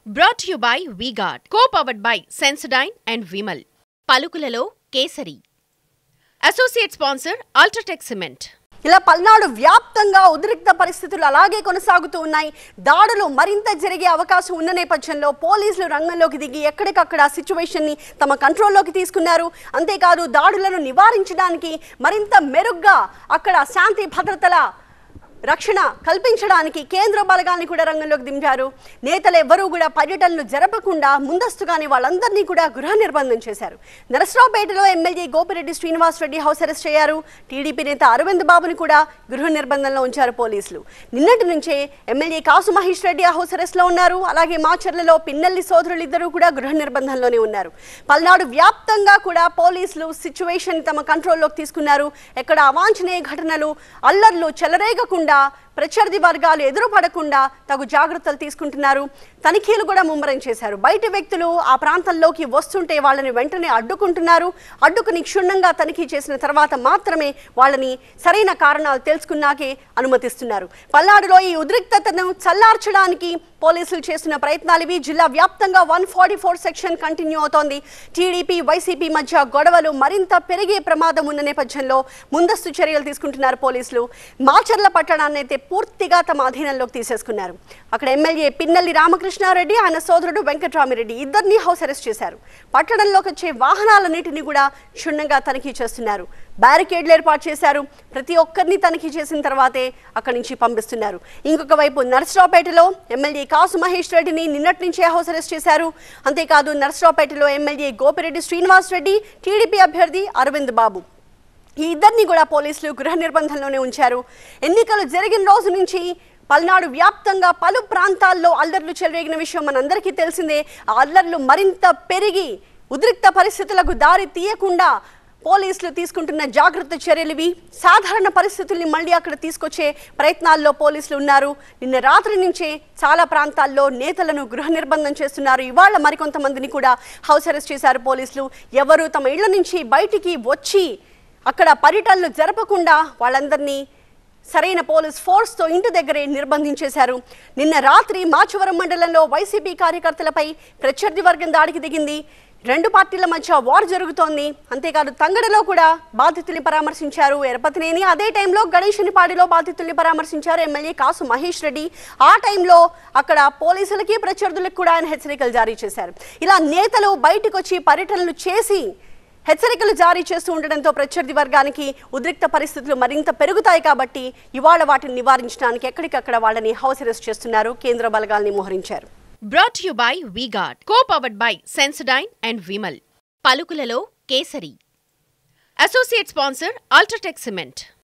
brought you by V Guard co powered by Sensodyne and Vimal పలుకులలో Kesari associate sponsor UltraTech cement ఇలా పల్నాడు వ్యాప్తంగా ఉద్రిక్త పరిస్థితులు అలాగే కొనసాగుతూ ఉన్నాయి దాడులు మరింత జరిగే అవకాశం ఉన్న నేపథ్యంలో పోలీసులు రంగంలోకి దిగి ఎక్కడికక్కడ సిచ్యువేషన్ ని తమ కంట్రోల్లోకి తీసుకున్నారు అంతేకాదు దాడులను నివారించడానికి మరింత మెరుగ్గా అక్కడ శాంతి భద్రతల రక్షణ కల్పించడానికి కేంద్ర బలగాల్ని కూడా రంగంలోకి దింపారు నేతలు ఎవ్వరూ కూడా పర్యటనలు జరపకుండా ముందస్తుగానే వాళ్ళందరినీ కూడా గృహ నిర్బంధం చేశారు నరసరావుపేటలో MLA Gopireddy Srinivas Reddy house arrest అయ్యారు టీడీపీ నేత అరవింద్ బాబుని కూడా గృహ నిర్బంధంలో ఉంచారు పోలీసులు నిన్నటి నుంచే ఎమ్మెల్యే కాసు మహేష్ రెడ్డి ఆ హౌస్ అరెస్ట్ లో ఉన్నారు అలాగే మాచర్లలో పిన్నెల్లి సోదరులు ఇద్దరు కూడా గృహ నిర్బంధంలోనే ఉన్నారు పల్నాడు వ్యాప్తంగా కూడా పోలీసులు సిచ్యువేషన్ తమ కంట్రోల్లోకి తీసుకున్నారు ఎక్కడ అవాంఛనీయ ఘటనలు అల్లర్లు చెలరేగకుండా ప్రత్యర్థి వర్గాలు ఎదురుపడకుండా తగు జాగ్రత్తలు తీసుకుంటున్నారు తనిఖీలు కూడా ముమ్మరం చేశారు బయట వ్యక్తులు ఆ ప్రాంతంలోకి వస్తుంటే వాళ్ళని వెంటనే అడ్డుకుంటున్నారు అడ్డుకుని క్షుణ్ణంగా తనిఖీ చేసిన తర్వాత మాత్రమే వాళ్ళని సరైన కారణాలు తెలుసుకున్నాకే అనుమతిస్తున్నారు పల్నాడులో ఈ ఉద్రిక్తతను చల్లార్చడానికి పోలీసులు చేస్తున్న ప్రయత్నాలు ఇవి జిల్లా వ్యాప్తంగా one forty four section continue అవుతోంది టీడీపీ వైసీపీ మధ్య గొడవలు మరింత పెరిగే ప్రమాదం ఉన్న నేపథ్యంలో ముందస్తు చర్యలు తీసుకుంటున్నారు పోలీసులు మాచర్ల పట్టణాన్ని అయితే పూర్తిగా తమ అధీనంలోకి తీసేసుకున్నారు అక్కడ ఎమ్మెల్యే పిన్నెల్లి రామకృష్ణారెడ్డి ఆయన సోదరుడు వెంకట్రామిరెడ్డి ఇద్దరిని హౌస్ అరెస్ట్ చేశారు పట్టణంలోకి వచ్చే వాహనాలన్నింటినీ కూడా క్షుణ్ణంగా తనిఖీ చేస్తున్నారు బ్యారికేడ్లు ఏర్పాటు చేశారు ప్రతి ఒక్కరిని తనిఖీ చేసిన తర్వాతే అక్కడి నుంచి పంపిస్తున్నారు ఇంకొక వైపు నరసరావుపేటలో ఎమ్మెల్యే కాసు మహేష్ రెడ్డిని నిన్నటి నుంచే హౌస్ అరెస్ట్ చేశారు అంతేకాదు నరసరావుపేటలో ఎమ్మెల్యే గోపిరెడ్డి శ్రీనివాస్ రెడ్డి టీడీపీ అభ్యర్థి అరవింద్ బాబు ఈ ఇద్దరిని కూడా పోలీసులు గృహ నిర్బంధంలోనే ఉంచారు ఎన్నికలు జరిగిన రోజు నుంచి పల్నాడు వ్యాప్తంగా పలు ప్రాంతాల్లో అల్లర్లు చెలరేగిన విషయం మనందరికీ తెలిసిందే ఆ అల్లర్లు మరింత పెరిగి ఉద్రిక్త పరిస్థితులకు దారి తీయకుండా పోలీసులు తీసుకుంటున్న జాగ్రత్త చర్యలు ఇవి సాధారణ పరిస్థితుల్ని మళ్ళీ అక్కడ తీసుకొచ్చే ప్రయత్నాల్లో పోలీసులు ఉన్నారు నిన్న రాత్రి నుంచే చాలా ప్రాంతాల్లో నేతలను గృహ నిర్బంధం చేస్తున్నారు ఇవాళ మరికొంతమందిని కూడా హౌస్ అరెస్ట్ చేశారు పోలీసులు ఎవరు తమ ఇళ్ల నుంచి బయటికి వచ్చి అక్కడ పర్యటనలు జరపకుండా వాళ్ళందరినీ సరైన పోలీస్ ఫోర్స్తో ఇంటి దగ్గరే నిర్బంధించేశారు నిన్న రాత్రి మాచవరం మండలంలో వైసీపీ కార్యకర్తలపై ప్రత్యర్థి వర్గం దాడికి దిగింది రెండు పార్టీల మధ్య వార్ జరుగుతోంది అంతేకాదు తంగడలో కూడా బాధితుల్ని పరామర్శించారు ఎరపతినేని అదే టైంలో గణేశనిపాడిలో బాధితుల్ని పరామర్శించారు ఎమ్మెల్యే కాసు మహేష్ రెడ్డి ఆ టైంలో అక్కడ పోలీసులకి ప్రత్యర్థులకు కూడా ఆయన హెచ్చరికలు జారీ చేశారు ఇలా నేతలు బయటకు వచ్చి పర్యటనలు చేసి హెచ్చరికలు జారీ చేస్తూ ఉండడంతో ప్రత్యర్థి వర్గానికి ఉద్రిక్త పరిస్థితులు మరింత పెరుగుతాయి కాబట్టి ఇవాళ వాటిని నివారించడానికి ఎక్కడికక్కడ వాళ్ళని హౌస్ అరెస్ట్ చేస్తున్నారు కేంద్ర బలగాల్ని మోహరించారు brought you by V Guard co powered by Sensodyne and Vimal పలుకులలో Kesari associate sponsor UltraTech cement